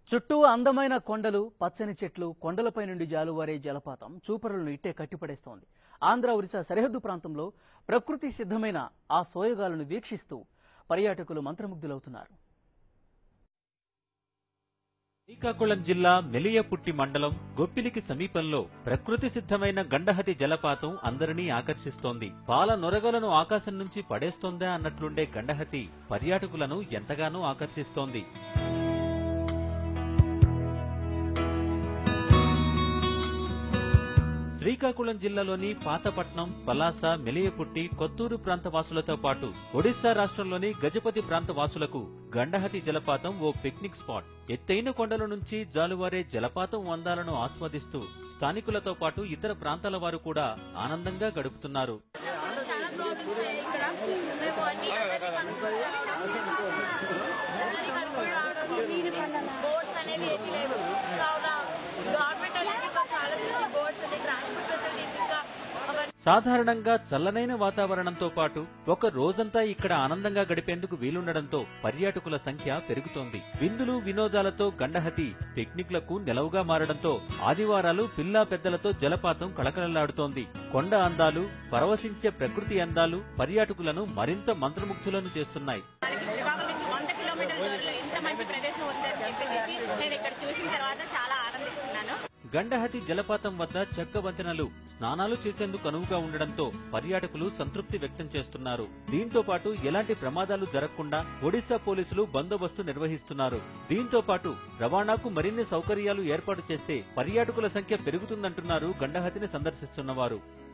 చుట్టూ అందమైన కొండలు పచ్చని చెట్లు కొండలపై నుండి జాలువారే జలపాతం చూపరులను ఇట్టే కట్టిపడేస్తోంది ఆంధ్ర ఒరిస్సా సరిహద్దు ప్రాంతంలో ప్రకృతి సిద్ధమైన ఆ సోయగాలను వీక్షిస్తూ పర్యాటకులు మంత్రముగ్ధులవుతున్నారు శ్రీకాకుళం జిల్లా మెలియపుట్టి మండలం గొప్పిలికి సమీపంలో ప్రకృతి సిద్ధమైన గండహతి జలపాతం అందరినీ ఆకర్షిస్తోంది పాల నొరగలను ఆకాశం నుంచి పడేస్తోందా అన్నట్లుండే గండహతి పర్యాటకులను ఎంతగానో ఆకర్షిస్తోంది శ్రీకాకుళం జిల్లాలోని పాతపట్నం పలాస మెలియపుట్టి కొత్తూరు ప్రాంత వాసులతో పాటు ఒడిశా రాష్ట్రంలోని గజపతి ప్రాంత వాసులకు గండహతి జలపాతం ఓ పిక్నిక్ స్పాట్ ఎత్తైన కొండల నుంచి జాలువారే జలపాతం అందాలను ఆస్వాదిస్తూ స్థానికులతో పాటు ఇతర ప్రాంతాల వారు కూడా ఆనందంగా గడుపుతున్నారు చాలా ప్రాబ్లమ్స్ అయ్యాయి ఇక్కడ మేము అన్ని అందరినీ కనుక్కొని అందరినీ కనుక్కొని రావడం జరిగింది బోర్డ్స్ అనేవి ఏమీ లేవు కావున గవర్నమెంట్ అనేది కొంచెం ఆలోచించి బోర్డ్స్ అనేది ట్రాన్స్పోర్ట్ ఫెసిలిటీస్ ఇంకా అవన్నీ సాధారణంగా చల్లనైన వాతావరణంతో పాటు ఒక రోజంతా ఇక్కడ ఆనందంగా గడిపేందుకు వీలుండడంతో పర్యాటకుల సంఖ్య పెరుగుతోంది విందులు వినోదాలతో గండహతి పిక్నిక్లకు నెలవుగా మారడంతో ఆదివారాలు పిల్లా పెద్దలతో జలపాతం కళకళలాడుతోంది కొండ అందాలు పరవశించే ప్రకృతి అందాలు పర్యాటకులను మరింత మంత్రముగ్ధులను చేస్తున్నాయి శ్రీకాకుళం నుంచి వంద కిలోమీటర్ల దూరంలో ఇంత మంచి ప్రదేశం ఉందని చెప్పేసి నేను ఇక్కడ చూసిన తర్వాత చాలా ఆనందిస్తున్నాను గండహతి జలపాతం వద్ద చెక్క వంతెనలు స్నానాలు చేసేందుకు అనువుగా ఉండడంతో పర్యాటకులు సంతృప్తి వ్యక్తం చేస్తున్నారు దీంతో పాటు ఎలాంటి ప్రమాదాలు జరగకుండా ఒడిశా పోలీసులు బందోబస్తు నిర్వహిస్తున్నారు దీంతో పాటు రవాణాకు మరిన్ని సౌకర్యాలు ఏర్పాటు చేస్తే పర్యాటకుల సంఖ్య పెరుగుతుందంటున్నారు గండహతిని సందర్శిస్తున్నవారు